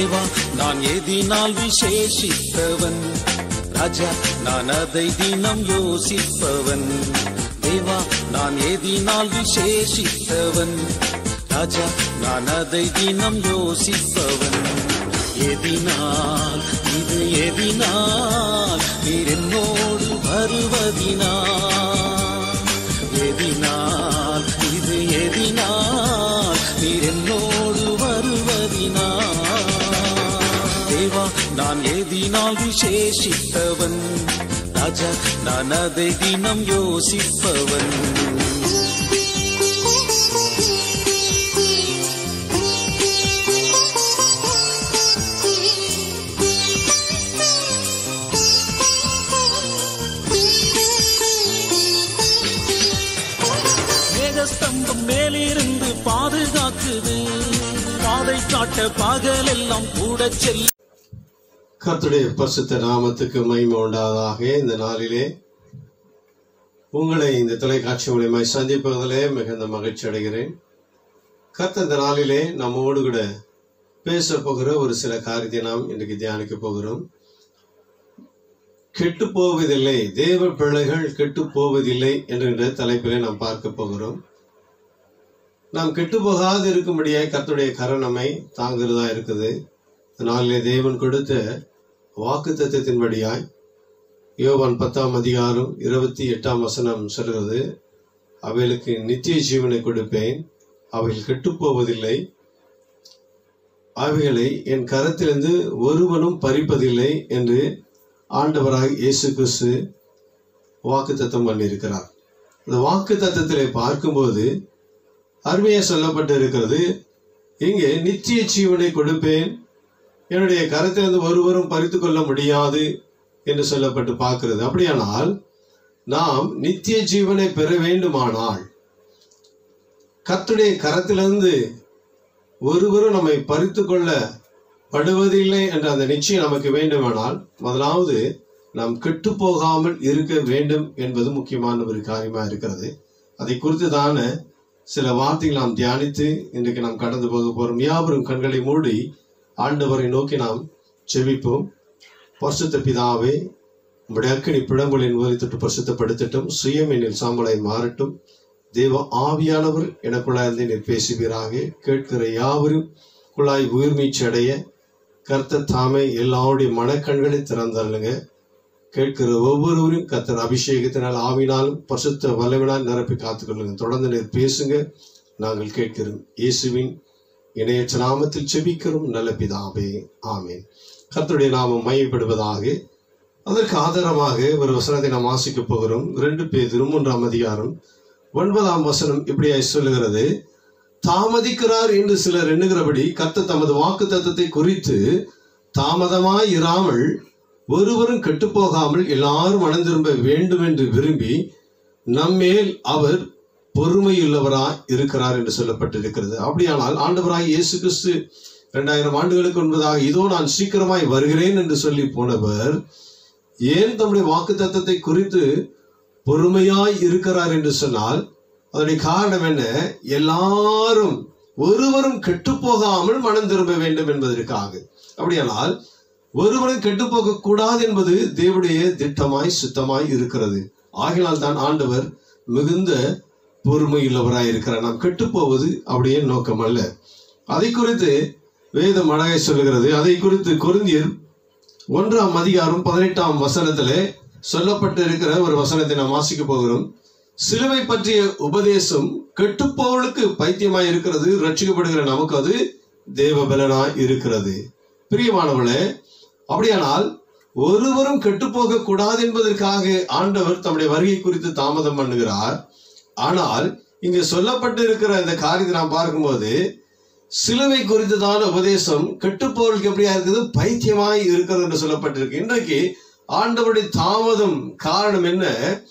தேவா நான் எதினால் விசேஷித்தவன் ராஜா நான் அதை தினம் யோசிப்பவன் தேவா நான் எதினால் விசேஷித்தவன் ராஜா நான் அதை தினம் யோசிப்பவன் எதினால் இது எதினால் நீர் என்னோடு வருவதினால் எதினால் இது எதினால் நீர் என்னோடு வருவதினால் தேவா நான் எதினால் விசேஷித்தவன் ராஜா நான் அதை தினம் யோசிப்பவன் மேகஸ்தம்பம் மேலிருந்து பாதுகாக்குது பாதை காட்ட பகலெல்லாம் கூட செல்ல கர்த்தருடைய பரிசுத்த நாமத்துக்கு மகிமை உண்டாவதாக இந்த நாளிலே உங்களை இந்த தொலைக்காட்சி மூலியமாய் சந்திப்பதிலே மிகுந்த மகிழ்ச்சி அடைகிறேன் கர்த்தர் இந்த நாளிலே நம்மோடு கூட பேச போகிற ஒரு சில காரியத்தை நாம் இன்றைக்கு தியானிக்க போகிறோம் கெட்டு போவதில்லை தேவ பிள்ளைகள் கெட்டு போவதில்லை என்கின்ற தலைப்பிலே நாம் பார்க்க போகிறோம் நாம் கெட்டு போகாது இருக்கும்படியாய் கர்த்தருடைய கரம் நம்மை தாங்குறதா இருக்குது இந்த நாளிலே தேவன் கொடுத்த வாக்கு தத்துவத்தின்படியாய் யோவான் பத்தாம் அதிகாரம் இருபத்தி எட்டாம் வசனம் சொல்கிறது அவைகளுக்கு நித்திய ஜீவனை கொடுப்பேன் அவைகள் கெட்டுப்போவதில்லை அவைகளை என் கரத்திலிருந்து ஒருவனும் பறிப்பதில்லை என்று ஆண்டவராய் இயேசு கிறிஸ்து வாக்கு தத்தம் பண்ணியிருக்கிறார் இந்த வாக்கு தத்தத்திலே பார்க்கும்போது அருமையாக சொல்லப்பட்டு இருக்கிறது இங்கே நித்திய ஜீவனை கொடுப்பேன் என்னுடைய கரத்திலிருந்து ஒருவரும் பறித்து கொள்ள முடியாது என்று சொல்லப்பட்டு பார்க்கிறது அப்படியானால் நாம் நித்திய ஜீவனை பெற வேண்டுமானால் கர்த்தருடைய கரத்திலிருந்து ஒருவரும் நம்மை பறித்து கொள்ள படுவதில்லை என்ற அந்த நிச்சயம் நமக்கு வேண்டுமானால் முதலாவது நாம் கெட்டு போகாமல் இருக்க வேண்டும் என்பது முக்கியமான ஒரு காரியமா இருக்கிறது அதை குறித்து தான சில வார்த்தைகள் நாம் தியானித்து இன்றைக்கு நாம் கடந்து போக போறோம் யாவரும் கண்களை மூடி ஆண்டவரை நோக்கி நாம் செவிப்போம் பரிசுத்த பிதாவே உம்முடைய அக்கினி பிடங்களின் உரை தொட்டு பரிசுத்தப்படுத்தட்டும் சுயம் என்னில் சாம்பலை மாறட்டும் தேவ ஆவியானவர் எனக்குள்ளாய்ந்து நீர் பேசுவீராக கேட்கிற யாவரும் குழாய் உயிர்மீச்சு அடைய கர்த்தர் தாமே எல்லாருடைய மனக்கண்களை திறந்தருளுங்க கேட்கிற ஒவ்வொருவரும் கர்த்தர் அபிஷேகத்தினால் ஆவினாலும் பரிசுத்த வல்லவினால் நிரப்பி காத்துக்கொள்ளுங்க தொடர்ந்து நீர் பேசுங்க நாங்கள் கேட்கிறோம் இயேசுவின் இணையற்ற நாமத்தில் செபிக்கிறோம் நல்ல பிதாவே ஆமென் கர்த்தருடைய நாமம் மையப்படுவதாக அதற்கு ஆதாரமாக ஒரு வசனத்தை நாம் வாசிக்க போகிறோம் ரெண்டு பேர் மூன்றாம் அதிகாரம் ஒன்பதாம் வசனம் இப்படியாய் சொல்லுகிறது தாமதிக்கிறார் என்று சிலர் எண்ணுகிறபடி கர்த்தர் தமது வாக்கு தத்தத்தை குறித்து தாமதமாய் இராமல் ஒருவரும் கெட்டுப்போகாமல் எல்லாரும் மனம் திரும்ப வேண்டும் என்று விரும்பி நம்மேல் அவர் பொறுமையுள்ளவராய் இருக்கிறார் என்று சொல்லப்பட்டிருக்கிறது அப்படியானால் ஆண்டவராய் இயேசு கிறிஸ்து இரண்டாயிரம் ஆண்டுகளுக்கு முன்பதாக இதோ நான் சீக்கிரமாய் வருகிறேன் என்று சொல்லி போனவர் ஏன் தம்முடைய வாக்கு தத்தத்தை குறித்து பொறுமையாய் இருக்கிறார் என்று சொன்னால் அதனுடைய காரணம் என்ன எல்லாரும் ஒருவரும் கெட்டு போகாமல் மனம் திரும்ப வேண்டும் என்பதற்காக அப்படியானால் ஒருவரும் கெட்டு போக கூடாது என்பது தேவனுடைய திட்டமாய் சுத்தமாய் இருக்கிறது ஆகினால் தான் ஆண்டவர் மிகுந்த பொறுமையுள்ளவராய் இருக்கிறார் நாம் கெட்டு போவது அப்படியே நோக்கம் அல்ல அதை குறித்து வேதம் அழகாய் சொல்லுகிறது அதை குறித்து கொரிந்தியர் ஒன்றாம் அதிகாரம் பதினெட்டாம் வசனத்திலே சொல்லப்பட்டு இருக்கிற ஒரு வசனத்தை நாம் வாசிக்க போகிறோம் சிலுவை பற்றிய உபதேசம் கெட்டுப்போவளுக்கு பைத்தியமாய் இருக்கிறது ரட்சிக்கப்படுகிற நமக்கு அது தேவபலனாய் இருக்கிறது பிரியமானவளே அப்படியானால் ஒருவரும் கெட்டுப்போக கூடாது என்பதற்காக ஆண்டவர் தம்முடைய வருகை குறித்து தாமதம் பண்ணுகிறார் ஆனால் இங்கு சொல்லப்பட்டு இருக்கிற இந்த காரியத்தை நாம் பார்க்கும்போது சிலுவை குறித்ததான உபதேசம் கெட்டுப்போர்களுக்கு எப்படியா இருக்குது பைத்தியமாய் இருக்கிறது என்று சொல்லப்பட்டிருக்கு இன்றைக்கு ஆண்டவருடைய தாமதம் காரணம் என்ன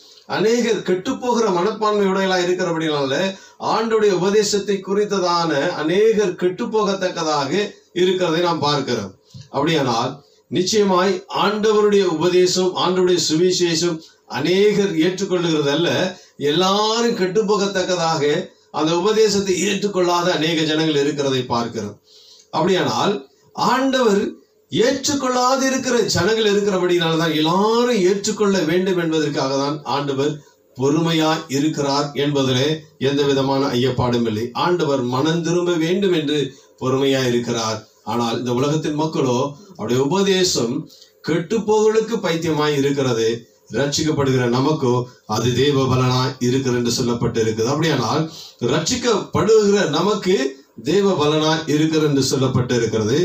அநேகர் கெட்டுப்போகிற மனப்பான்மை உடையலா இருக்கிறபடினால ஆண்டுடைய உபதேசத்தை குறித்ததான அநேகர் கெட்டுப்போகத்தக்கதாக இருக்கிறதை நாம் பார்க்கிறோம் அப்படியானால் நிச்சயமாய் ஆண்டவருடைய உபதேசம் ஆண்டவருடைய சுவிசேஷம் அநேகர் ஏற்றுக்கொள்ளுகிறது அல்ல எல்லாரும் கெட்டுப்போகத்தக்கதாக அந்த உபதேசத்தை ஏற்றுக்கொள்ளாத அநேக ஜனங்கள் இருக்கிறதை பார்க்கிறோம் அப்படியானால் ஆண்டவர் ஏற்றுக்கொள்ளாது இருக்கிற ஜனங்கள் இருக்கிறபடினால்தான் எல்லாரும் ஏற்றுக்கொள்ள வேண்டும் என்பதற்காக தான் ஆண்டவர் பொறுமையா இருக்கிறார் என்பதிலே எந்த விதமான ஐயப்பாடும் இல்லை ஆண்டவர் மனம் திரும்ப வேண்டும் என்று பொறுமையா இருக்கிறார் ஆனால் இந்த உலகத்தின் மக்களோ அவருடைய உபதேசம் கெட்டுப்போகளுக்கு பைத்தியமாய் இருக்கிறது ரட்சிக்கப்படுகிற நமக்கோ அது தேவ பலனா இருக்கிறது என்று சொல்லப்பட்டு இருக்குது அப்படியானால் ரட்சிக்கப்படுகிற நமக்கு தேவ பலனா இருக்கிறது என்று சொல்லப்பட்டு இருக்கிறது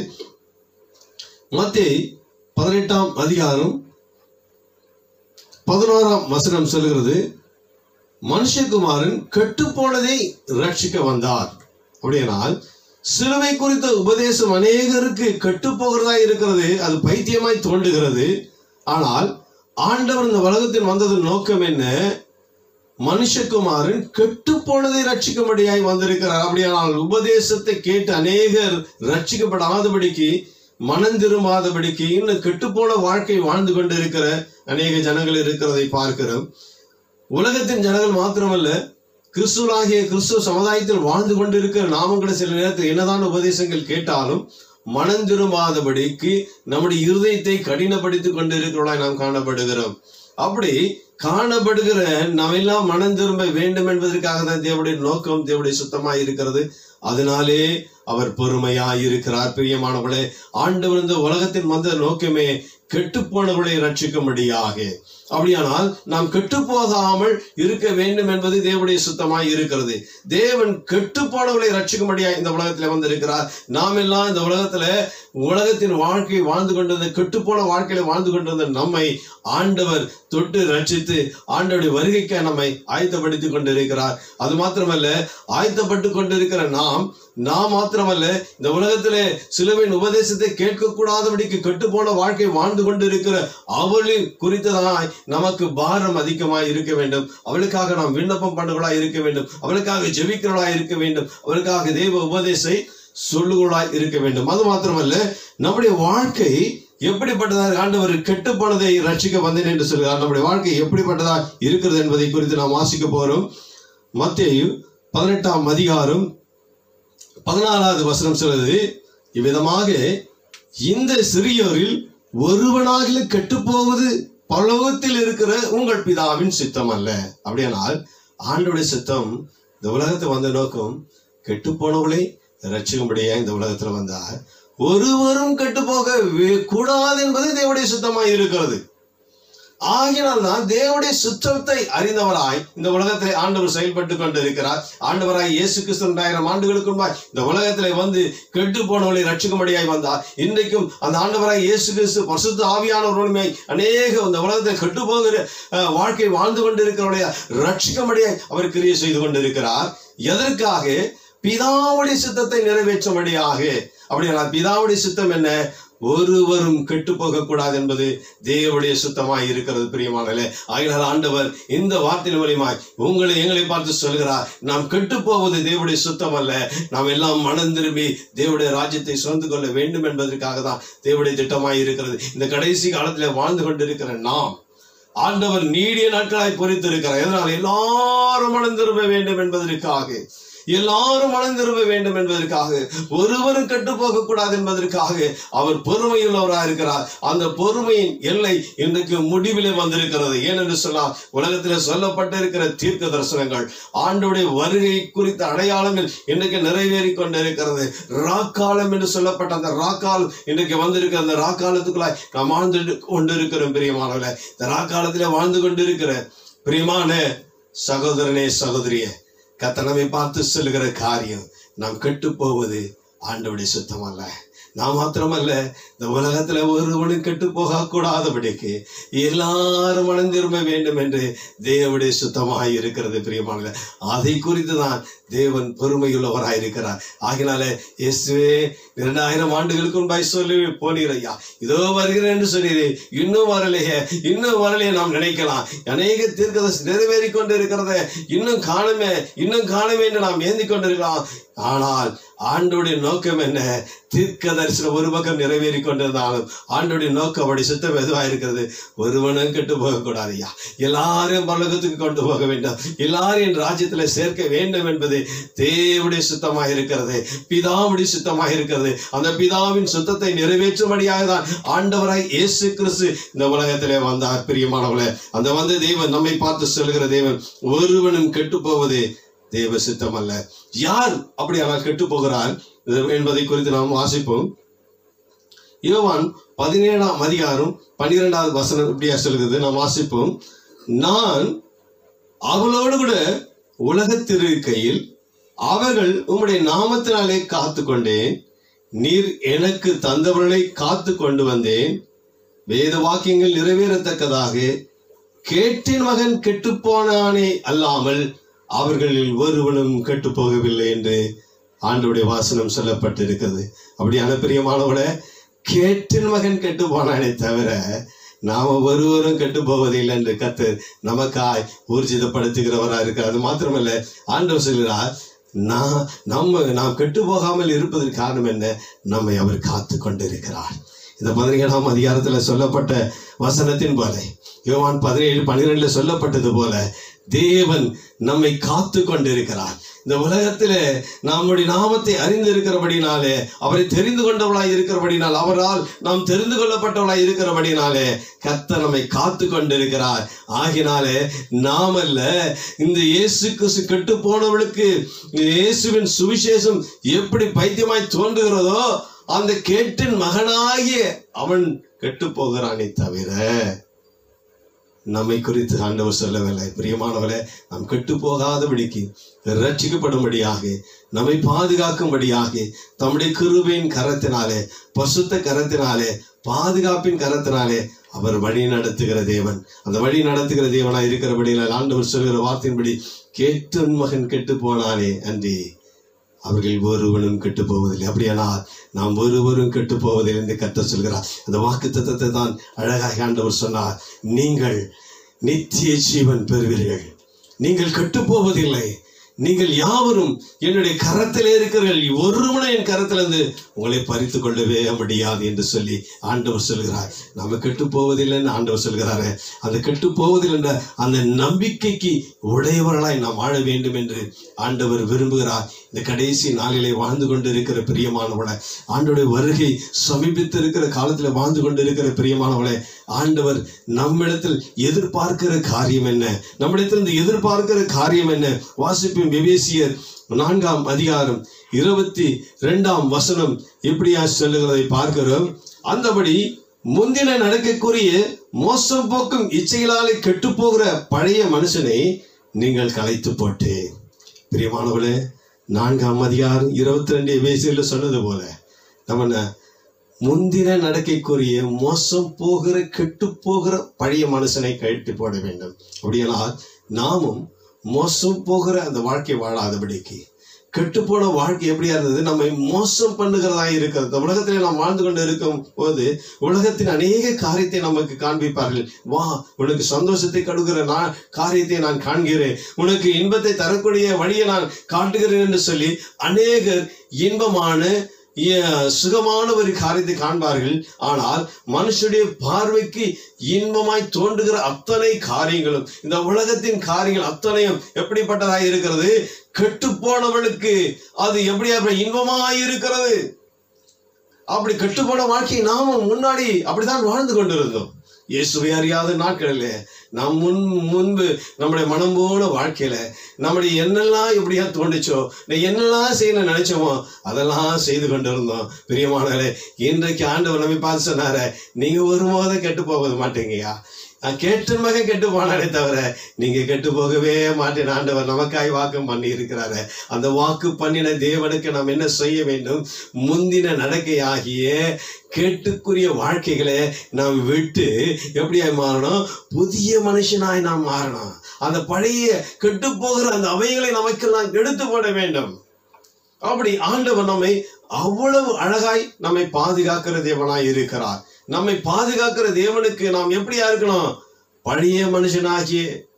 மத்தேய் பதினெட்டாம் அதிகாரம் பதினோராம் வசனம் சொல்கிறது மனுஷகுமாரன் கெட்டுப்போனதை ரட்சிக்க வந்தார் அப்படியானால் சிலுவை குறித்த உபதேசம் அநேகருக்கு கெட்டுப்போகிறதா இருக்கிறது அது பைத்தியமாய் தோன்றுகிறது ஆனால் ஆண்டவர் இந்த உலகத்தில் வந்ததன் நோக்கம் என்ன மனுஷகுமாரன் கெட்டுப்போனதை ரட்சிக்கும்படியாய் வந்திருக்கிறார் அப்படியானால் உபதேசத்தை கேட்டு அநேகர் ரட்சிக்கப்படாதபடிக்கு மனம் திரும்பாதபடிக்கு இன்னும் கெட்டுப்போன வாழ்க்கை வாழ்ந்து கொண்டிருக்கிற அநேக ஜனங்கள் இருக்கிறதை பார்க்கிறோம் உலகத்தின் ஜனங்கள் மாத்திரமல்ல கிறிஸ்துவலாகிய கிறிஸ்துவ சமுதாயத்தில் வாழ்ந்து கொண்டிருக்கிற நாமும் கூட சில நேரத்தில் என்னதான் உபதேசங்கள் கேட்டாலும் மனம் திரும்பாதபடிக்கு நம்முடைய இருதயத்தை கடினப்படுத்திக் கொண்டிருக்கிறவர்களாய் நாம் காணப்படுகிறோம் அப்படி காணப்படுகிற நாமெல்லாம் மனம் திரும்ப வேண்டும் என்பதற்காக தான் தேவனுடைய நோக்கம் தேவனுடைய சுத்தமாய் இருக்கிறது அதனாலே அவர் பொறுமையாய் இருக்கிறார் பிரியமானவர்களே ஆண்டவர் இந்த உலகத்தின் வந்த நோக்கமே கெட்டுப்போனவர்களை ரட்சிக்கும்படியாக அப்படியானால் நாம் கெட்டு போகாமல் இருக்க வேண்டும் என்பது தேவனுடைய சுத்தமாய் இருக்கிறது தேவன் கெட்டு போனவர்களை ரட்சிக்கும்படியாக இந்த உலகத்துல வந்திருக்கிறார் நாம் எல்லாம் இந்த உலகத்துல உலகத்தின் வாழ்க்கை வாழ்ந்து கொண்டிருந்த கெட்டுப்போன வாழ்க்கையில வாழ்ந்து கொண்டிருந்த நம்மை ஆண்டவர் தொட்டு ரட்சித்து ஆண்டவருடைய வருகைக்கு நம்மை ஆயத்தப்படுத்தி கொண்டிருக்கிறார் அது மாத்திரமல்ல ஆயத்தப்பட்டு கொண்டிருக்கிற நாம் நாம் மாத்திரமல்ல இந்த உலகத்திலே சிலுவையின் உபதேசத்தை கேட்கக்கூடாதபடிக்கு கெட்டுப்போன வாழ்க்கை வாழ்ந்து கொண்டிருக்கிற அவளை குறித்ததாய் நமக்கு பாரம் அதிகமாய் இருக்க வேண்டும் அவளுக்காக நாம் விண்ணப்பம் பண்ணுகளாய் இருக்க வேண்டும் அவளுக்காக ஜெபிக்கிறவளாய் இருக்க வேண்டும் அவளுக்காக தேவ உபதேசை சொல்லுகளாய் இருக்க வேண்டும் அது மாத்திரமல்ல நம்முடைய வாழ்க்கை எப்படிப்பட்டதா ஆண்டவர் கெட்டு போனதை ரட்சிக்க வந்தேன் என்று சொல்கிறார் நம்முடைய வாழ்க்கை எப்படிப்பட்டதா இருக்கிறது என்பதை குறித்து நாம் வாசிக்க போறோம் மத்தேயு பதினெட்டாம் அதிகாரம் பதினாலாவது வசனம் சொல்லுது இவ்விதமாக இந்த சிறியோரில் ஒருவனாகிலும் கெட்டுப்போவது பரலோகத்தில் இருக்கிற உங்கள் பிதாவின் சித்தம் அல்ல அப்படியானால் ஆண்டோடைய சித்தம் இந்த உலகத்தை வந்த நோக்கம் கெட்டு போனவளை ரட்சிக்கும்படியா இந்த உலகத்துல வந்தார் ஒருவரும் கெட்டு போக வே- கூடாது என்பது தேவனுடைய சுத்தமாய் இருக்கிறது ஆகினால் தான் தேவனுடைய சுத்தத்தை அறிந்தவராய் இந்த உலகத்திலே ஆண்டவர் செயல்பட்டு கொண்டிருக்கிறார் ஆண்டவராய் இயேசு கிறிஸ்து ரெண்டாயிரம் ஆண்டுகளுக்கு முன்பாய் இந்த உலகத்திலே வந்து கெட்டு போனவர்களை ரட்சிக்கும்படியாய் வந்தார் இன்றைக்கும் அந்த ஆண்டவராய் இயேசு கிறிஸ்து பரிசுத்த ஆவியானவர்களுமே அநேக இந்த உலகத்தில் கெட்டு போகிற அஹ், வாழ்க்கை வாழ்ந்து கொண்டிருக்கிறவருடைய ரட்சிக்கும்படியாய் அவர் கிரியை செய்து கொண்டிருக்கிறார் எதற்காக பிதாவுடைய சித்தத்தை நிறைவேற்றும்படியாக அப்படின்னா பிதாவுடைய சித்தம் என்ன ஒருவரும் கெட்டு போக கூடாது என்பது தேவனுடைய சுத்தமாய் இருக்கிறது பிரியமானலே ஆகினால் ஆண்டவர் இந்த வார்த்தையின் மூலியமாய் உங்களை எங்களை பார்த்து சொல்கிறார் நாம் கெட்டு போவது தேவனுடைய சுத்தம் அல்ல நாம் எல்லாம் மனம் திரும்பி தேவனுடைய ராஜ்யத்தை சுரந்து கொள்ள வேண்டும் என்பதற்காக தான் தேவனுடைய திட்டமாய் இருக்கிறது இந்த கடைசி காலத்தில் வாழ்ந்து கொண்டிருக்கிற நாம் ஆண்டவர் நீடிய நாட்களாய் பொறித்திருக்கிறார் எதனால் எல்லாரும் மனம் திரும்ப வேண்டும் என்பதற்காக எல்லாரும் மனம் திரும்ப வேண்டும் என்பதற்காக ஒருவரும் கெட்டு போக கூடாது என்பதற்காக அவர் பொறுமையுள்ளவராக இருக்கிறார் அந்த பொறுமையின் எல்லை இன்றைக்கு முடிவிலே வந்திருக்கிறது ஏனென்று சொன்னால் உலகத்தில் சொல்லப்பட்டிருக்கிற தீர்க்க தரிசனங்கள் ஆண்டுடைய வருகை குறித்த அடையாளங்கள் இன்றைக்கு நிறைவேறி கொண்டிருக்கிறது ராக்காலம் என்று சொல்லப்பட்ட அந்த ராக்கால் இன்றைக்கு வந்திருக்கிற அந்த ராக்காலத்துக்குள்ளாய் நாம் வாழ்ந்து கொண்டிருக்கிறோம் பிரியமானவர்களே இந்த ராக்காலத்திலே வாழ்ந்து கொண்டிருக்கிற பிரியமான சகோதரனே சகோதரியே கத்தனமை பார்த்து சொல்லுகிற காரியம் நாம் கெட்டு போவது ஆண்டவுடைய சுத்தம் அல்ல நான் மாத்திரமல்ல இந்த உலகத்துல ஒருவனும் கெட்டு போக கூடாதபடிக்கு எல்லாரும் மனம் திரும்ப வேண்டும் என்று தேவனுடைய சுத்தமாய் இருக்கிறது பிரியமானது அதை குறித்து தான் தேவன் பொறுமையுள்ளவராய் இருக்கிறார் ஆகினால இயேசுவே இரண்டாயிரம் ஆண்டுகளுக்கு முன்பாய் சொல்லி போனீர் ஐயா இதோ வருகிறேன் என்று சொன்னீரே இன்னும் வரலையே இன்னும் வரலையே நாம் நினைக்கலாம் அநேக தீர்க்கதரிசி நிறைவேறி கொண்டு இருக்கிறத இன்னும் காணுமே இன்னும் காணுமே என்று நாம் ஏந்தி கொண்டிருக்கலாம் ஆனால் ஆண்டோடைய நோக்கம் என்ன தீர்க்க தரிசனம் ஒரு பக்கம் நிறைவேறி கொண்டிருந்தாலும் ஆண்டோடைய நோக்கம் அப்படி சுத்தம் எதுவாக இருக்கிறது ஒருவனும் கெட்டு போகக்கூடாது ஐயா எல்லாரையும் பரலோகத்துக்கு கொண்டு போக வேண்டும் எல்லாரையும் ராஜ்யத்தில் சேர்க்க வேண்டும் என்பது தேவனுடைய சுத்தமாக இருக்கிறது பிதாவுடைய சுத்தமாக இருக்கிறது இருக்கிறது அந்த பிதாவின் சுத்தத்தை நிறைவேற்றும்படியாக தான் ஆண்டவராய் இயேசு கிறிஸ்து இந்த உலகத்திலே வந்தார் பிரியமானவளே அந்த வந்த தேவன் நம்மை பார்த்து சொல்கிற தேவன் ஒருவனும் கெட்டு போவது தேவ சித்தம் அல்ல யார் அப்படியானால் கெட்டு போகிறார் என்பதை குறித்து நாம் வாசிப்போம் யோவான் பதினேழாம் அதிகாரம் பன்னிரெண்டாவது வசனம் இப்படியா சொல்கிறது நாம் வாசிப்போம் நான் அவளோடு கூட உலகத்தில் இருக்கையில் அவர்கள் உம்முடைய நாமத்தினாலே காத்து கொண்டேன் நீர் எனக்கு தந்தவர்களை காத்து கொண்டு வந்தேன் வேத வாக்கியங்கள் நிறைவேறத்தக்கதாக கேட்டின் மகன் கெட்டுப்போனானே அல்லாமல் அவர்களில் ஒருவனும் கெட்டு போகவில்லை என்று ஆண்டவுடைய வாசனம் சொல்லப்பட்டிருக்கிறது அப்படியான பிரியமானவட கேட்டின் மகன் கெட்டு போனானே தவிர நாம ஒருவரும் கெட்டு போவதில்லை என்று கத்து நமக்காய் ஊர்ஜிதப்படுத்துகிறவரா இருக்கிறார் அது மாத்திரமல்ல ஆண்டவர் சொல்கிறார் நான் நம்ம நாம் கெட்டு போகாமல் இருப்பதற்கு காரணம் என்ன நம்மை அவர் காத்து கொண்டிருக்கிறார் இந்த பதினேழாம் அதிகாரத்துல சொல்லப்பட்ட வசனத்தின் போல யோவான் பதினேழு பன்னிரெண்டுல சொல்லப்பட்டது போல தேவன் நம்மை காத்து கொண்டிருக்கிறார் இந்த உலகத்திலே நம்முடைய நாமத்தை அறிந்திருக்கிறபடினாலே அவரை தெரிந்து கொண்டவளாய் இருக்கிறபடினால் அவரால் நாம் தெரிந்து கொள்ளப்பட்டவளாய் இருக்கிறபடினாலே கர்த்தர் நம்மை காத்து கொண்டிருக்கிறார் ஆகினாலே நாமல்ல இந்த இயேசு கிறிஸ்து கெட்டு போனவளுக்கு இயேசுவின் சுவிசேஷம் எப்படி பைத்தியமாய் தோன்றுகிறதோ அந்த கேட்டின் மகனாகிய அவன் கெட்டு போகிறானே தவிர நம்மை குறித்து ஆண்டவர் சொல்லவில்லை பிரியமானவரே நாம் கெட்டு போகாதபடிக்கு ரட்சிக்கப்படும்படியாக நம்மை பாதுகாக்கும்படியாக தம்முடைய கிருபையின் கரத்தினாலே பசுத்த கரத்தினாலே பாதுகாப்பின் கரத்தினாலே அவர் வழி நடத்துகிற தேவன் அந்த வழி நடத்துகிற தேவனாய் இருக்கிறபடியால் ஆண்டவர் சொல்கிற வார்த்தையின்படி கேட்டும் மகன் கெட்டு போனானே அன்றி அவர்கள் ஒருவனும் கெட்டு போவதில்லை அப்படியானால் நாம் ஒருவரும் கெட்டு போவதில்லை என்று கத்த சொல்கிறார் அந்த வாக்கு தத்தத்தை தான் அழகாக ஆண்டவர் சொன்னார் நீங்கள் நித்திய ஜீவன் பெறுவீர்கள் நீங்கள் கெட்டு போவதில்லை நீங்கள் யாவரும் என்னுடைய கரத்திலே இருக்கிறீர்கள் ஒருவனை என் கரத்திலிருந்து உங்களை பறித்து கொள்ளவே முடியாது என்று சொல்லி ஆண்டவர் சொல்கிறார் நம்ம கெட்டு போவதில்லைன்னு ஆண்டவர் சொல்கிறாரு அந்த கெட்டு போவதில்லை என்ற அந்த நம்பிக்கைக்கு உடையவர்களாய் நாம் வாழ வேண்டும் என்று ஆண்டவர் விரும்புகிறார் இந்த கடைசி நாளிலே வாழ்ந்து கொண்டு இருக்கிற பிரியமானவளை ஆண்டோடைய வருகை சமீபித்து இருக்கிற காலத்தில் வாழ்ந்து கொண்டு இருக்கிற பிரியமானவளை ஆண்டவர் நம்மிடத்தில் எதிர்பார்க்கிற காரியம் என்ன நம்மிடத்திலிருந்து எதிர்பார்க்கிற காரியம் என்ன வாசிப்பும் விவேசியர் நான்காம் அதிகாரம் இருபத்தி ரெண்டாம் வசனம் எப்படியா சொல்லுகிறதை பார்க்கிறோம் அந்தபடி முந்தின நடக்கக்கூடிய மோசம் போக்கும் இச்சைகளாலே கெட்டு போகிற பழைய மனுஷனை நீங்கள் கலைத்து போட்டு பிரியமானவளே நான்காம் அதிகாரம் இருபத்தி ரெண்டு வயசுல சொன்னது போல நம்ம என்ன, முந்தின நடக்கைக்குரிய மோசம் போகிற கெட்டு போகிற பழைய மனுஷனை கழட்டி போட வேண்டும் அப்படியானால் நாமும் மோசம் போகிற அந்த வாழ்க்கை வாழாதபடிக்கு கெட்டுப்போன வாழ்க்கை எப்படியா இருந்தது நம்மை மோசம் பண்ணுகிறதா இருக்கிறது இந்த உலகத்திலே நாம் வாழ்ந்து கொண்டு இருக்கும் போது உலகத்தின் அநேக காரியத்தை நமக்கு காண்பிப்பார்கள் வா உனக்கு சந்தோஷத்தை கடுகிற நான் காரியத்தை நான் காண்கிறேன் உனக்கு இன்பத்தை தரக்கூடிய வழியை நான் காட்டுகிறேன் என்று சொல்லி அநேகர் இன்பமான இ- சுகமான ஒரு காரியத்தை காண்பார்கள் ஆனால் மனுஷனுடைய பார்வைக்கு இன்பமாய் தோன்றுகிற அத்தனை காரியங்களும் இந்த உலகத்தின் காரியங்கள் அத்தனையும் எப்படிப்பட்டதாக இருக்கிறது கெட்டு போனவனுக்கு அது எப்படியா இன்பமாய் இருக்கிறது அப்படி கெட்டுப்போன வாழ்க்கை நாம முன்னாடி அப்படித்தான் வாழ்ந்து கொண்டிருந்தோம் இயேசுவை அறியாத நாட்களில் நாம் முன் முன்பு நம்முடைய மனம் போன வாழ்க்கையில நம்முடைய என்னெல்லாம் எப்படியா தோண்டுச்சோ நான் என்னெல்லாம் செய்யணும்னு நினைச்சோமோ அதெல்லாம் செய்து கொண்டிருந்தோம் பிரியமானவர்களே இன்றைக்கு ஆண்டவர் நம்மை பார்த்து சொன்னாரே நீங்க ஒருபோதும் கெட்டு போக மாட்டீங்கய்யா நான் கேட்டு மகன் கெட்டு போனானே தவிர நீங்க கெட்டு போகவே மாட்டேன் ஆண்டவர் நமக்காய் வாக்கு பண்ணி இருக்கிறாரு அந்த வாக்கு பண்ணின தேவனுக்கு நாம் என்ன செய்ய வேண்டும் முந்தின நடக்கையாகிய கேட்டுக்குரிய வாழ்க்கைகளை நாம் விட்டு எப்படியாய் மாறணும் புதிய மனுஷனாய் நாம் மாறணும் அந்த பழைய கெட்டு போகிற அந்த அவைகளை நமக்கெல்லாம் எடுத்து போட வேண்டும் அப்படி ஆண்டவர் நம்மை அவ்வளவு அழகாய் நம்மை பாதுகாக்கிற தேவனாய் இருக்கிறார் நம்மை பாதுகாக்கிற தேவனுக்கு நாம் எப்படியா இருக்கணும் பழைய மனுஷனாகிய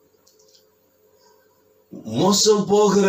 மோசம் போகிற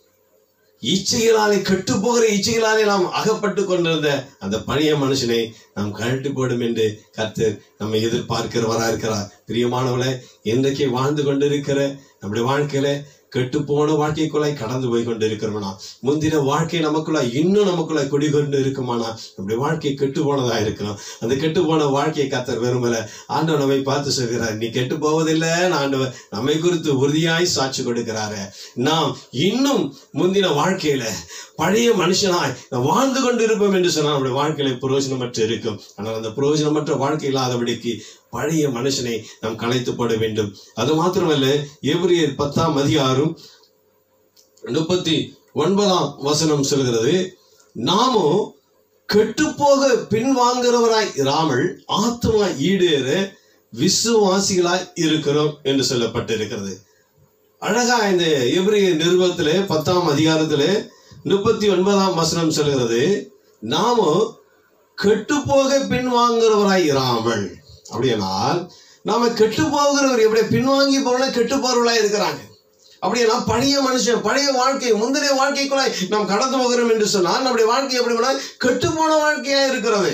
இச்சைகளாலே கெட்டு போகிற இச்சைகளாலே நாம் அகப்பட்டு கொண்டிருந்த அந்த பழைய மனுஷனை நாம் கழட்டி போடும் என்று கர்த்தர் நம்மை எதிர்பார்க்கிறவரா இருக்கிறார் பிரியமானவளே இன்றைக்கு வாழ்ந்து கொண்டிருக்கிற நம்முடைய வாழ்க்கையில கெட்டு போன வாழ்க்கைக்குள்ளாய் கடந்து போய் கொண்டு இருக்கிறோம்னா முந்தின வாழ்க்கை நமக்குள்ள இன்னும் நமக்குள்ள குடிகொண்டு இருக்குமானா நம்முடைய வாழ்க்கை கெட்டு போனதா இருக்கணும் அந்த கெட்டு போன வாழ்க்கையை கத்தர் விரும்பல ஆண்டவர் நம்மை பார்த்து சொல்கிறார் நீ கெட்டு போவதில்லை ஆண்டவர் நம்மை குறித்து உறுதியாய் சாட்சி கொடுக்கிறாரு நாம் இன்னும் முந்தின வாழ்க்கையில பழைய மனுஷனாய் நாம் வாழ்ந்து கொண்டு இருப்போம் என்று சொன்னால் நம்முடைய வாழ்க்கையில பிரயோஜனமற்று இருக்கும் ஆனால் அந்த பிரயோஜனமற்ற வாழ்க்கை இல்லாதபடிக்கு பழைய மனுஷனை நாம் கலைத்து போட வேண்டும் அது மாத்திரமல்ல எபிரியர் பத்தாம் அதிகாரம் முப்பத்தி ஒன்பதாம் வசனம் சொல்கிறது நாமும் கெட்டுப்போக பின்வாங்குறவராய் இராமல் ஆத்மா ஈடேற விசுவாசிகளாய் இருக்கிறோம் என்று சொல்லப்பட்டிருக்கிறது அழகா இந்த எபிரிய நிருபத்திலே பத்தாம் அதிகாரத்திலே முப்பத்தி ஒன்பதாம் வசனம் சொல்கிறது நாமும் கெட்டுப்போக பின்வாங்குறவராய் இராமல் அப்படியானால் நாம கெட்டு போகிறவர் எப்படி பின்வாங்கி போன கெட்டு போறவர்களா இருக்கிறாங்க அப்படின்னா பழைய மனுஷன் பழைய வாழ்க்கை முந்தைய வாழ்க்கைக்குள்ளாய் நாம் கடந்து போகிறோம் என்று சொன்னால் நம்முடைய வாழ்க்கை எப்படி போனால் கெட்டு போன வாழ்க்கையா இருக்கிறது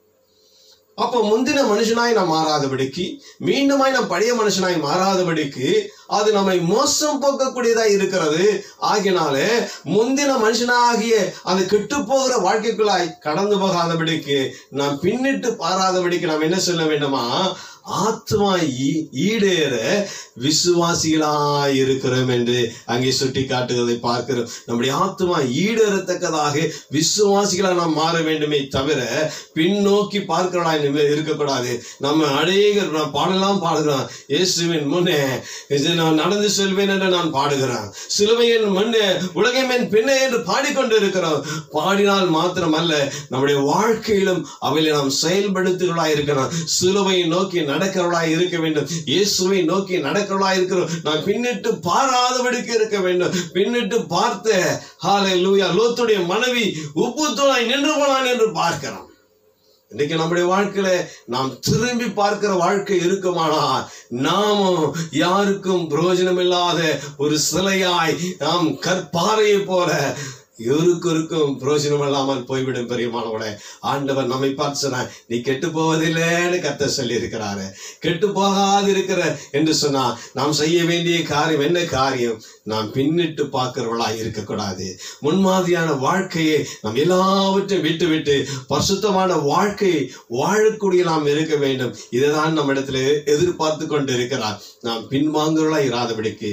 அப்போ முந்தின மனுஷனாய் நாம் மாறாதபடிக்கு மீண்டுமாய் நாம் பழைய மனுஷனாய் மாறாதபடிக்கு அது நம்மை மோசம் போக்கக்கூடியதா இருக்கிறது ஆகினாலே முந்தின மனுஷனாகிய அந்த கெட்டு போகிற வாழ்க்கைக்குள்ளாய் கடந்து போகாதபடிக்கு நாம் பின்னிட்டு பாராதபடிக்கு நாம் என்ன சொல்ல வேண்டுமா ஆத்மா ஈ- ஈடேற விசுவாசிகளாய் இருக்கிறோம் என்று அங்கே சுட்டி காட்டுவதை பார்க்கிறோம் நம்முடைய ஆத்மா ஈடேறத்தக்கதாக விசுவாசிகளா நாம் மாற வேண்டுமே தவிர பின்னோக்கி பார்க்கிறவளாய் நிம்ம- இருக்கக்கூடாது நம்ம அநேகர் நான் பாடலாம் பாடுகிறோம் இயேசுவின் முன்னே இது நான் நடந்து செல்வேன் என்று நான் பாடுகிறேன் சிலுவையின் முன்னே உலகமென் பின்னே என்று பாடிக்கொண்டு இருக்கிறோம் பாடினால் மாத்திரமல்ல நம்முடைய வாழ்க்கையிலும் அவைகளை நாம் செயல்படுத்துகிறவளாய் இருக்கிறோம் சிலுவையை நோக்கி நடக்கிறவளாய் இருக்க வேண்டும் இயேசுவை நோக்கி நடக்கிறவளாய் இருக்கிறோம் நான் பின்னிட்டு பாராதபடிக்கு இருக்க வேண்டும் பின்னிட்டு பார்த்த ஹாலே லூயா லோத்துடைய மனைவி உப்புத்தோளாய் நின்று போனான் என்று பார்க்கிறோம் இன்னைக்கு நம்முடைய வாழ்க்கையில நாம் திரும்பி பார்க்கிற வாழ்க்கை இருக்குமானால் நாமும் யாருக்கும் பிரயோஜனம் இல்லாத ஒரு சிலையாய் நாம் கற்பாறையை போல இவருக்கும் பிரயோஜனம் இல்லாமல் போய்விடும் பெரியமானவளே ஆண்டவர் நம்மை பார்த்து சொன்னார் நீ கெட்டு போவதில்லைன்னு கத்த சொல்லி இருக்கிறாரு கெட்டு போகாது இருக்கிற என்று சொன்னா நாம் செய்ய வேண்டிய காரியம் என்ன காரியம் நாம் பின்னிட்டு பார்க்கிறவளா இருக்கக்கூடாது முன்மாதிரியான வாழ்க்கையை நாம் எல்லாவற்றையும் விட்டு விட்டு பரிசுத்தமான வாழ்க்கையை வாழக்கூடிய நாம் இருக்க வேண்டும் இதுதான் நம்ம இடத்துல எதிர்பார்த்து கொண்டு இருக்கிறார் நாம் பின்வாங்குறவளா இராதபடிக்கு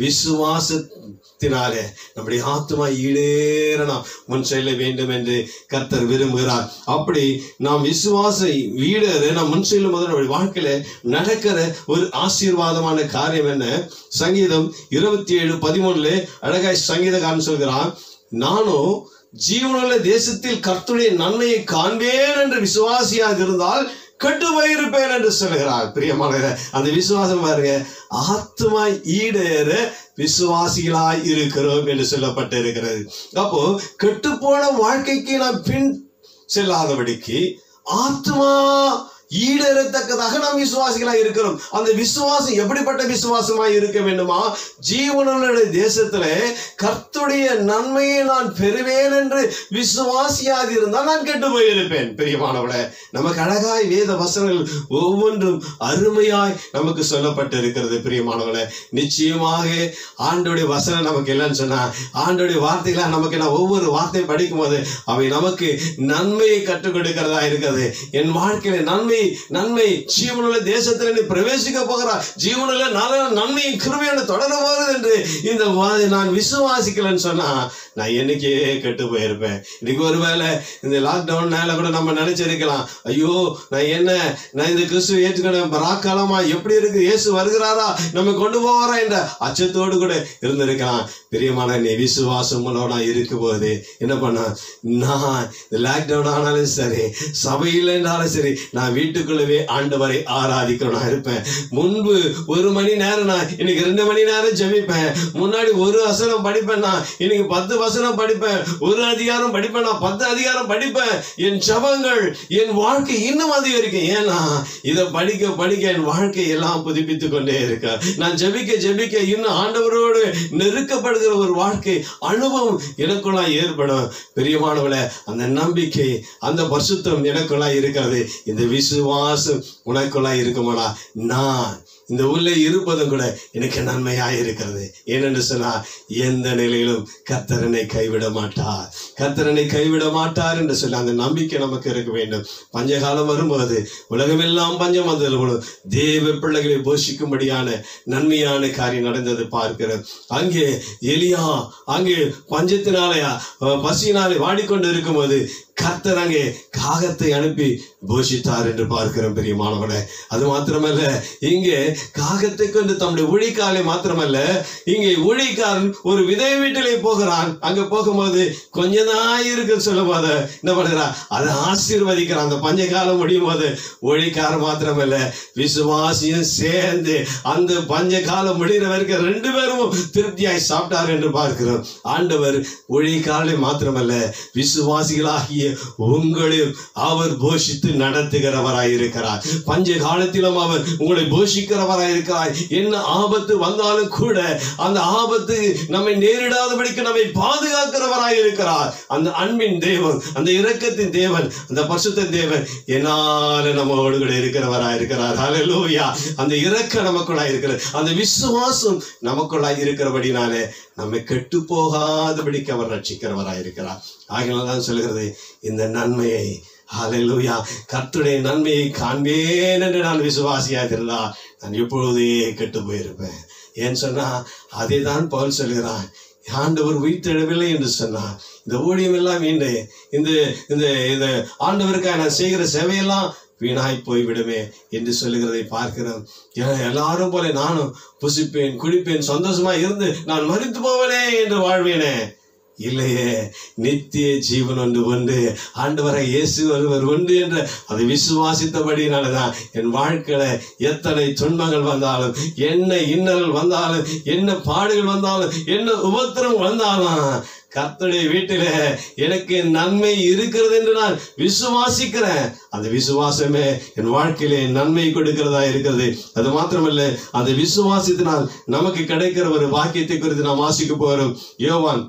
விசுவாசத்தினாலே நம்முடைய ஆத்மா ஈடேற நாம் முன் செல்ல வேண்டும் என்று கர்த்தர் விரும்புகிறார் அப்படி நாம் விசுவாச ஈடேற நாம் முன் செல்லும் போது நம்முடைய வாழ்க்கையில நடக்கிற ஒரு ஆசீர்வாதமான காரியம் என்ன சங்கீதம் இருபத்தி ஏழு பதிமூணுல அழகாய் சங்கீதக்காரன் சொல்கிறான் நானும் ஜீவனுள்ள தேசத்தில் கர்த்தருடைய நன்மையை காண்பேன் என்று விசுவாசியாக இருந்தால் கெட்டு போயிருப்பேன் என்று சொல்கிறார் பிரியமான அந்த விசுவாசம் பாருங்க ஆத்மா ஈடேற விசுவாசிகளாய் இருக்கிறோம் என்று சொல்லப்பட்டு இருக்கிறது அப்போ கெட்டுப்போன வாழ்க்கைக்கு நாம் பின் செல்லாதபடிக்கு ஆத்மா ஈடேறத்தக்கதாக நாம் விசுவாசிகளாய் இருக்கிறோம் அந்த விசுவாசம் எப்படிப்பட்ட விசுவாசமாய் இருக்க வேண்டுமா ஜீவனுடைய தேசத்துல கர்த்துடைய நன்மையை நான் பெறுவேன் என்று விசுவாசியாக இருந்தால் நான் கெட்டு போயிருப்பேன் பிரியமானவளே நமக்கு அழகாய் வேத வசனங்கள் ஒவ்வொன்றும் அருமையாய் நமக்கு சொல்லப்பட்டு இருக்கிறது பிரியமானவளே நிச்சயமாக ஆண்டோடைய வசனம் நமக்கு இல்லைன்னு சொன்னா ஆண்டோடைய வார்த்தைகளா நமக்கு நான் ஒவ்வொரு வார்த்தையும் படிக்கும் போது அவை நமக்கு நன்மையை கற்றுக் கொடுக்கிறதா இருக்கிறது என் வாழ்க்கையில நன்மை நன்மை ஜீவனுள்ள தேசத்தில் நீ பிரவேசிக்க போகிறார் ஜீவனுள்ள நல்ல நன்மையும் கிருமையான தொடர போகிறது என்று இந்த வா- நான் விசுவாசிக்கலன்னு சொன்னா நான் என்னைக்கே கெட்டு போயிருப்பேன் இன்னைக்கு ஒருவேளை இந்த லாக்டவுன்னால கூட நம்ம நினைச்சிருக்கலாம் ஐயோ நான் என்ன நான் இந்த கிறிஸ்துவ ஏற்றுக்கணும் பராக்காலமா எப்படி இருக்கு இயேசு வருகிறாரா நம்ம கொண்டு போவாரா என்ற அச்சத்தோடு கூட இருந்திருக்கலாம் பிரியமான நீ விசுவாசம் உள்ளவனா இருக்கும் போது என்ன பண்ண நான் இந்த லாக்டவுன் ஆனாலும் சரி சபையில் இருந்தாலும் சரி நான் வீட்டு வீட்டுக்குள்ளவே ஆண்டவரை ஆராதிக்கிறோம் நான் இருப்பேன் முன்பு ஒரு மணி நேரம் நான் இன்னைக்கு ரெண்டு மணி நேரம் ஜெபிப்பேன் முன்னாடி ஒரு வசனம் படிப்பேன் நான் இன்னைக்கு பத்து வசனம் படிப்பேன் ஒரு அதிகாரம் படிப்பேன் நான் பத்து அதிகாரம் படிப்பேன் என் ஜபங்கள் என் வாழ்க்கை இன்னும் அதிகரிக்கும் ஏன்னா இதை படிக்க படிக்க என் வாழ்க்கை எல்லாம் புதுப்பித்து கொண்டே இருக்க நான் ஜெபிக்க ஜெபிக்க இன்னும் ஆண்டவரோடு நெருக்கப்படுகிற ஒரு வாழ்க்கை அனுபவம் எனக்குள்ளாய் ஏற்படும் பெரியமானவளை அந்த நம்பிக்கை அந்த பரிசுத்தம் எனக்குள்ளாய் இருக்கிறது இந்த விசுவாசம் உனக்குள்ளாய் இருக்குமாடா நான் இந்த உள்ளே இருப்பதும் கூட எனக்கு நன்மையாய் இருக்கிறது ஏனென்று சொன்னா எந்த நிலையிலும் கத்தரனை கைவிட மாட்டார் கத்தரனை கைவிட மாட்டார் என்று சொல்லி அந்த நம்பிக்கை நமக்கு இருக்க வேண்டும் பஞ்சகாலம் வரும்போது உலகமெல்லாம் பஞ்சம் வந்தது போல தேவ பிள்ளைகளை போஷிக்கும்படியான நன்மையான காரியம் நடந்தது பார்க்கிறோம் அங்கே எலியா அங்கே பஞ்சத்தினாலே அஹ், பசியினாலே வாடிக்கொண்டு இருக்கும்போது கர்த்தர் அங்கே காகத்தை அனுப்பி போஷித்தார் என்று பார்க்கிறோம் பெரியமானவனே அது மாத்திரமல்ல இங்கே காகத்தை கொண்டு தம்முடைய ஊழிக்காலை மாத்திரமல்ல இங்கே ஊழிக்காரன் ஒரு விதை வீட்டிலே போகிறான் அங்க போகும்போது கொஞ்ச தான் இருக்கு சொல்லும் போது என்ன பண்ணுகிறான் அதை ஆசீர்வதிக்கிறான் அந்த பஞ்ச காலம் முடியும் போது ஊழிக்காரன் மாத்திரமல்ல விசுவாசியும் சேர்ந்து அந்த பஞ்ச காலம் முடிகிற வரைக்கும் ரெண்டு பேரும் திருப்தியாய் சாப்பிட்டார் என்று பார்க்கிறோம் ஆண்டவர் ஊழியக்காரனை மாத்திரமல்ல விசுவாசிகளாகிய உங்களையும் அவர் போஷித்து நடத்துகிறவராயிருக்கிறார் பஞ்ச காலத்திலும் அவர் உங்களை போஷிக்கிறவராயிருக்கிறார் என்ன ஆபத்து வந்தாலும் கூட அந்த ஆபத்து நம்மை நேரிடாதபடிக்கு நம்மை பாதுகாக்கிறவராயிருக்கிறார் அந்த அன்பின் தேவன் அந்த இரக்கத்தின் தேவன் அந்த பரிசுத்த தேவன் என்னால நம்மோடு கூட இருக்கிறவராயிருக்கிறார் ஹalleluya அந்த இரக்க நமக்குள்ளாய் இருக்கிறது அந்த விசுவாசம் நமக்குள்ளாய் இருக்கிறபடினாலே நம்மை கெட்டு போகாதபடிக்கு அவர் ரட்சிக்கிறவராயிருக்கிறார் ஆகினால தான் சொல்கிறது இந்த நன்மையை ஹalleluya கர்த்தருடைய நன்மையை காண்பேன் என்று நான் விசுவாசியாக இருந்தால் நான் எப்பொழுதே கெட்டு போயிருப்பேன் ஏன்னு சொன்னா அதை தான் பவுல் சொல்கிறான் ஆண்டவர் உயிர்த்தெழவில்லை என்று சொன்னார் இந்த ஊழியம் எல்லாம் வீண்டு இந்த இந்த இந்த ஆண்டவருக்காக நான் செய்கிற சேவையெல்லாம் வீணாய் போய்விடுமே என்று சொல்லுகிறதை பார்க்கிறோம் ஏன் எல்லாரும் போல நானும் புசிப்பேன் குடிப்பேன் சந்தோஷமா இருந்து நான் மறித்து போவனே என்று வாழ்வேனே இல்லையே நித்திய ஜீவன் ஒன்று உண்டு ஆண்டவரை இயேசு ஒருவர் உண்டு என்று அதை விசுவாசித்தபடினாலதான் என் வாழ்க்கையில எத்தனை துன்பங்கள் வந்தாலும் என்ன இன்னல்கள் வந்தாலும் என்ன பாடுகள் வந்தாலும் என்ன உபத்திரம் வந்தாலும் கர்த்தருடைய வீட்டில எனக்கு நன்மை இருக்கிறது என்று நான் விசுவாசிக்கிறேன் அந்த விசுவாசமே என் வாழ்க்கையிலே நன்மை கொடுக்கிறதா இருக்கிறது அது மாத்திரமல்ல அந்த விசுவாசத்தினால் நமக்கு கிடைக்கிற ஒரு வாக்கியத்தை குறித்து நாம் வாசிக்க போகிறோம் யோவான்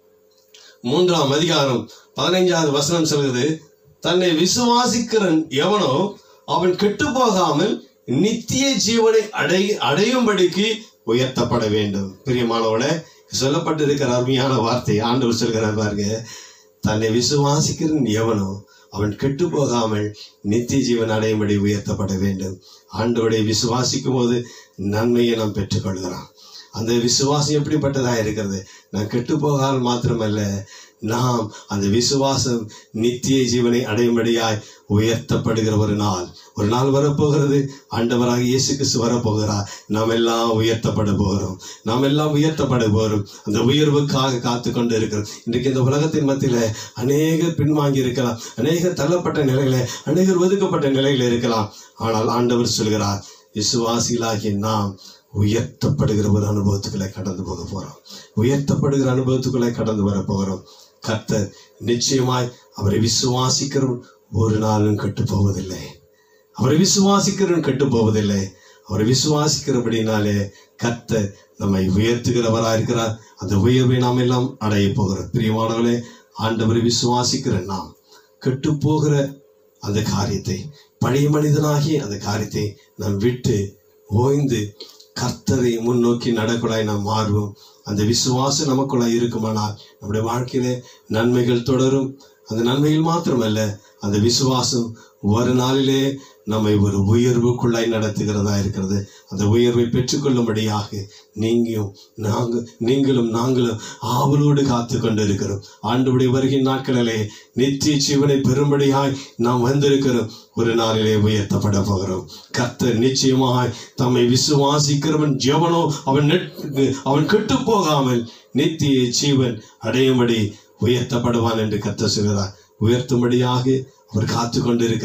மூன்றாம் அதிகாரம் பதினைஞ்சாவது வசனம் சொல்கிறது தன்னை விசுவாசிக்கிறன் எவனோ அவன் கெட்டு போகாமல் நித்திய ஜீவனை அடை அடையும்படிக்கு உயர்த்தப்பட வேண்டும் பிரியமானவனே சொல்லப்பட்டிருக்கிற அருமையான வார்த்தை ஆண்டவர் சொல்கிறார் பாருங்க தன்னை விசுவாசிக்கிறன் எவனோ அவன் கெட்டு போகாமல் நித்திய ஜீவன் அடையும்படி உயர்த்தப்பட வேண்டும் ஆண்டவரை விசுவாசிக்கும் போது நன்மையை நாம் பெற்றுக்கொள்கிறோம் அந்த விசுவாசம் எப்படிப்பட்டதா இருக்கிறது நான் கெட்டு போகாமல் மாத்திரமல்ல நாம் அந்த விசுவாசம் நித்திய ஜீவனை அடையும்படியாய் உயர்த்தப்படுகிற ஒரு நாள் ஒரு நாள் வரப்போகிறது ஆண்டவராக இயேசு கிறிஸ்து வரப்போகிறார் நாம் எல்லாம் உயர்த்தப்பட போகிறோம் நாம் எல்லாம் உயர்த்தப்பட போகிறோம் அந்த உயர்வுக்காக காத்து கொண்டு இருக்கிறோம் இன்றைக்கு இந்த உலகத்தின் மத்தியில அநேகர் பின்வாங்கி இருக்கலாம் அநேகர் தள்ளப்பட்ட நிலையில அநேகர் ஒதுக்கப்பட்ட நிலையில இருக்கலாம் ஆனால் ஆண்டவர் சொல்கிறார் விசுவாசிகளாகிய நாம் உயர்த்தப்படுகிற ஒரு அனுபவத்துக்குள்ளே கடந்து போக போறோம் உயர்த்தப்படுகிற அனுபவத்துக்குள்ளே கடந்து வர போகிறோம் கர்த்தர் நிச்சயமாய் அவரை விசுவாசிக்கிறவன் ஒரு நாளும் கெட்டு போவதில்லை அவரை விசுவாசிக்கிறவன் கெட்டு போவதில்லை அவரை விசுவாசிக்கிறபடினாலே கர்த்தர் நம்மை உயர்த்துகிறவராக இருக்கிறார் அந்த உயர்வை நாம் எல்லாம் அடைய போகிறோம் பிரியமானவர்களே ஆண்டவரை விசுவாசிக்கிற நாம் கெட்டு போகிற அந்த காரியத்தை பழைய மனிதனாகி அந்த காரியத்தை நாம் விட்டு ஓய்ந்து கர்த்தரை முன்னோக்கி நடக்குள்ளாய் நாம் மாறுவோம் அந்த விசுவாசம் நமக்குள்ளாய் இருக்குமானால் நம்முடைய வாழ்க்கையிலே நன்மைகள் தொடரும் அந்த நன்மைகள் மாத்திரமல்ல அந்த விசுவாசம் ஒரு நாளிலே நம்மை ஒரு உயர்வுக்குள்ளாய் நடத்துகிறதா இருக்கிறது அந்த உயர்வை பெற்றுக்கொள்ளும்படியாக நீங்களும் நாங்கள் நீங்களும் நாங்களும் ஆவலோடு காத்து கொண்டு இருக்கிறோம் ஆண்டுடைய வருகிற நாட்களிலே நித்திய ஜீவனை பெறும்படியாய் நாம் வந்திருக்கிறோம் ஒரு நாளிலே உயர்த்தப்பட போகிறோம் கர்த்தர் நிச்சயமாய் தம்மை விசுவாசிக்கிறவன் ஜெவனோ அவன் நெட்- அவன் கெட்டு போகாமல் நித்திய ஜீவன் அடையும்படி உயர்த்தப்படுவான் என்று கர்த்தர் சொல்கிறார் உயர்த்தும்படியாக அவர் காத்து கொண்டிருக்கிறார்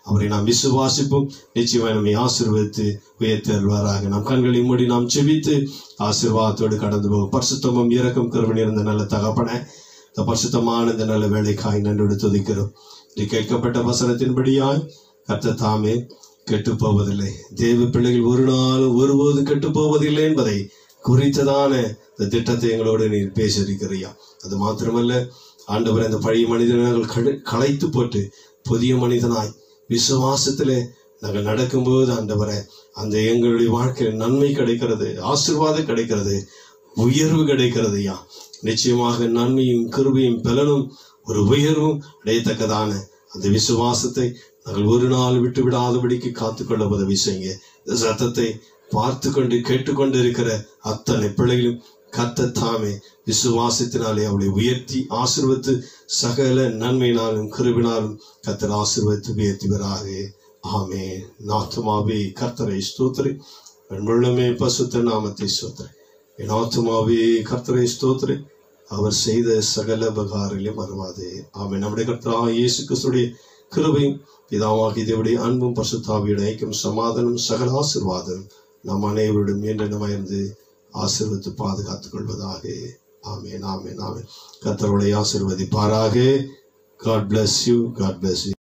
அவரை நாம் விசுவாசிப்போம் நிச்சயமாய் நம்மை ஆசீர்வதித்து உயர்த்தருவாராக நம் கண்களை மூடி நாம் செபித்து ஆசீர்வாதத்தோடு கடந்து போவோம் பரிசுத்தமும் இறக்கம் கருவன் இருந்த நல்ல தகப்பன இந்த பரிசுத்தமான இந்த நல்ல வேலைக்காய் நன்றோடு துதிக்கிறோம் இது கேட்கப்பட்ட வசனத்தின்படியாய் கர்த்தர் தாமே கெட்டு போவதில்லை தேவ பிள்ளைகள் ஒரு நாள் ஒருபோது கெட்டு போவதில்லை என்பதை குறித்ததான இந்த திட்டத்தை எங்களோடு நீர் பேசியிருக்கிறியா அது மாத்திரமல்ல ஆண்டவர் அந்த பழைய மனிதர்கள் கடு களைத்து போட்டு புதிய மனிதனாய் விசுவாசத்திலே நாங்கள் நடக்கும்போது ஆண்டவரை அந்த எங்களுடைய வாழ்க்கையில் நன்மை கிடைக்கிறது ஆசீர்வாதம் கிடைக்கிறது உயர்வு கிடைக்கிறது ஐயா நிச்சயமாக நன்மையும் கிருபையும் பலனும் ஒரு உயர்வும் அடையத்தக்கதான அந்த விசுவாசத்தை நாங்கள் ஒரு நாள் விட்டு விடாதபடிக்கு காத்துக்கொள்ள உதவி செய்யுங்க இந்த சத்தத்தை பார்த்து கொண்டு கேட்டுக்கொண்டு இருக்கிற அத்தனை பிள்ளைகளும் கத்த தாமே விசுவாசத்தினாலே அவளை உயர்த்தி ஆசிர்வத்து சகல நன்மையினாலும் கிருபினாலும் கத்தர் ஆசிர்வத்து உயர்த்திவராக ஆமே நாத்துமாவே கர்த்தரை ஸ்தோத்திரி வெண்முள்ளமே பசுத்த நாமத்தை ஸ்தோத்திரி என் ஆத்துமாவே கர்த்தரை ஸ்தோத்திரி அவர் செய்த சகல உபகாரிலே மறவாதே ஆமே நம்முடைய கர்த்தரா இயேசு கிறிஸ்துடைய கிருபையும் பிதாவாகி தேவடைய அன்பும் பசுத்தாவியுடைய ஐக்கியம் சமாதானம் சகல ஆசிர்வாதம் நம் அனைவரிடம் என்றென்னமாயிருந்து ஆசீர்வதித்து பாதுகாத்துக் கொள்வதாக ஆமென் ஆமென் ஆமென் கர்த்தருடைய ஆசீர்வதிப்பாராக god bless you god bless you